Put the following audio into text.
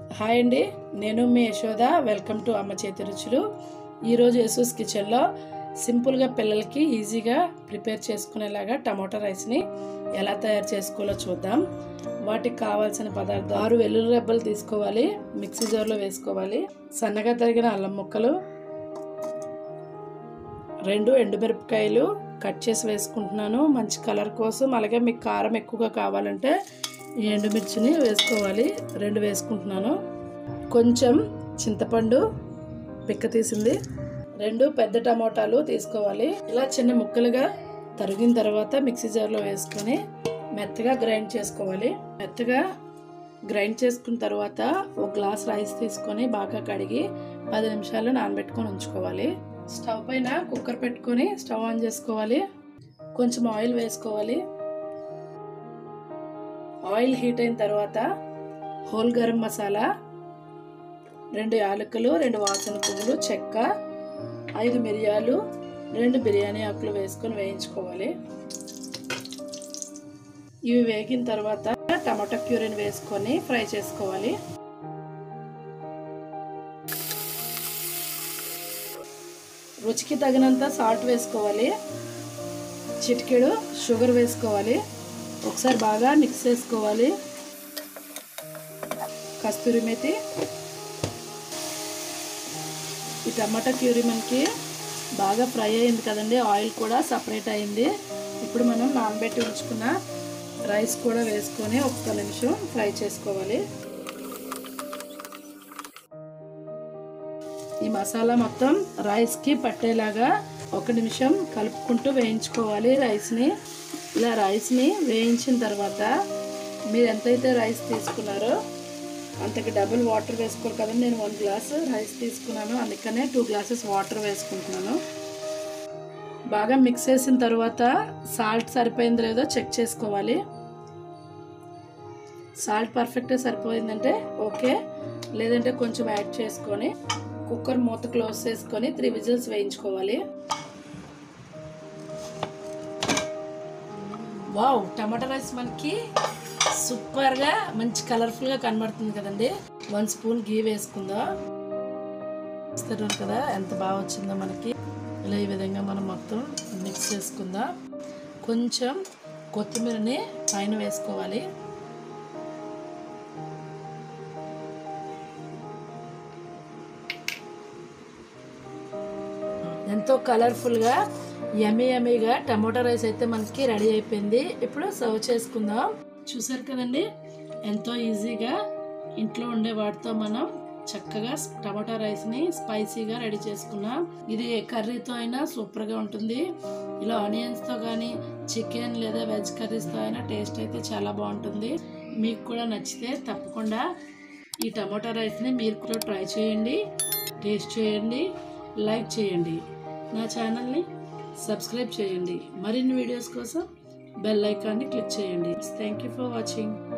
hi అండి నేను మీ Yashoda welcome to అమ్మ చేతి రుచులు ఈరోజు యశోస్ కిచెన్లో సింపుల్గా పిల్లలకి ఈజీగా ప్రిపేర్ చేసుకునేలాగా టమాటో రైస్ని ఎలా తయారు చేసుకోవాలో చూద్దాం వాటికి కావాల్సిన పదార్థాలు ఆరు వెల్లుల్లి రెబ్బలు తీసుకోవాలి మిక్సీ జార్లో వేసుకోవాలి సన్నగా తరిగిన అల్లం ముక్కలు రెండు ఎండుమిరపకాయలు కట్ చేసి వేసుకుంటున్నాను మంచి కలర్ కోసం అలాగే మీకు కారం ఎక్కువగా కావాలంటే ఈ ఎండుమిర్చిని వేసుకోవాలి రెండు వేసుకుంటున్నాను కొంచెం చింతపండు పిక్క తీసింది రెండు పెద్ద టమోటాలు తీసుకోవాలి ఇలా చిన్న ముక్కలుగా తరిగిన తర్వాత మిక్సీ జార్లో వేసుకొని మెత్తగా గ్రైండ్ చేసుకోవాలి మెత్తగా గ్రైండ్ చేసుకున్న తర్వాత ఒక గ్లాస్ రైస్ తీసుకొని బాగా కడిగి పది నిమిషాలు నానబెట్టుకొని ఉంచుకోవాలి స్టవ్ పైన కుక్కర్ పెట్టుకొని స్టవ్ ఆన్ చేసుకోవాలి కొంచెం ఆయిల్ వేసుకోవాలి ఆయిల్ హీట్ అయిన తర్వాత హోల్ గరం మసాలా రెండు యాలకులు రెండు వాసన పువ్వులు చెక్క ఐదు మిరియాలు రెండు బిర్యానీ ఆకులు వేసుకొని వేయించుకోవాలి ఇవి వేగిన తర్వాత టమాటా క్యూరిని వేసుకొని ఫ్రై చేసుకోవాలి రుచికి తగినంత సాల్ట్ వేసుకోవాలి చిటికెడు షుగర్ వేసుకోవాలి ఒకసారి బాగా మిక్స్ చేసుకోవాలి కస్తూరి మెతి ఈ టమాటా క్యూరీ మనకి బాగా ఫ్రై అయింది కదండి ఆయిల్ కూడా సపరేట్ అయింది ఇప్పుడు మనం నానబెట్టి ఉంచుకున్న రైస్ కూడా వేసుకొని ఒక్క నిమిషం ఫ్రై చేసుకోవాలి ఈ మసాలా మొత్తం రైస్కి పట్టేలాగా ఒక నిమిషం కలుపుకుంటూ వేయించుకోవాలి రైస్ని ఇలా రైస్ని వేయించిన తర్వాత మీరు ఎంతైతే రైస్ తీసుకున్నారో అంతకి డబుల్ వాటర్ వేసుకోరు కదండి నేను వన్ గ్లాస్ రైస్ తీసుకున్నాను అందుకనే టూ గ్లాసెస్ వాటర్ వేసుకుంటున్నాను బాగా మిక్స్ చేసిన తర్వాత సాల్ట్ సరిపోయిందో లేదో చెక్ చేసుకోవాలి సాల్ట్ పర్ఫెక్ట్గా సరిపోయిందంటే ఓకే లేదంటే కొంచెం యాడ్ చేసుకొని కుక్కర్ మూత క్లోజ్ చేసుకొని త్రీ విజిల్స్ వేయించుకోవాలి వావ్ టమాటా రైస్ మనకి సూపర్గా మంచి కలర్ఫుల్గా కనబడుతుంది కదండి వన్ స్పూన్ గీ వేసుకుందా ఇస్తారు కదా ఎంత బాగా వచ్చిందో మనకి ఇలా ఈ విధంగా మనం మొత్తం మిక్స్ చేసుకుందాం కొంచెం కొత్తిమీరని పైన వేసుకోవాలి ఎంతో కలర్ఫుల్గా యమీ యమీగా టమాటో రైస్ అయితే మనకి రెడీ అయిపోయింది ఇప్పుడు సర్వ్ చేసుకుందాం చూసారు కదండి ఎంతో ఈజీగా ఇంట్లో ఉండే వాటితో మనం చక్కగా టమాటా రైస్ని స్పైసీగా రెడీ చేసుకున్నాం ఇది ఏ కర్రీతో అయినా సూపర్గా ఉంటుంది ఇలా ఆనియన్స్తో కానీ చికెన్ లేదా వెజ్ కర్రీస్తో అయినా టేస్ట్ అయితే చాలా బాగుంటుంది మీకు కూడా నచ్చితే తప్పకుండా ఈ టమాటా రైస్ని మీరు కూడా ట్రై చేయండి టేస్ట్ చేయండి లైక్ చేయండి నా ఛానల్ని సబ్స్క్రైబ్ చేయండి మరిన్ని వీడియోస్ కోసం బెల్ ఐకాన్ని క్లిక్ చేయండి థ్యాంక్ యూ ఫర్ వాచింగ్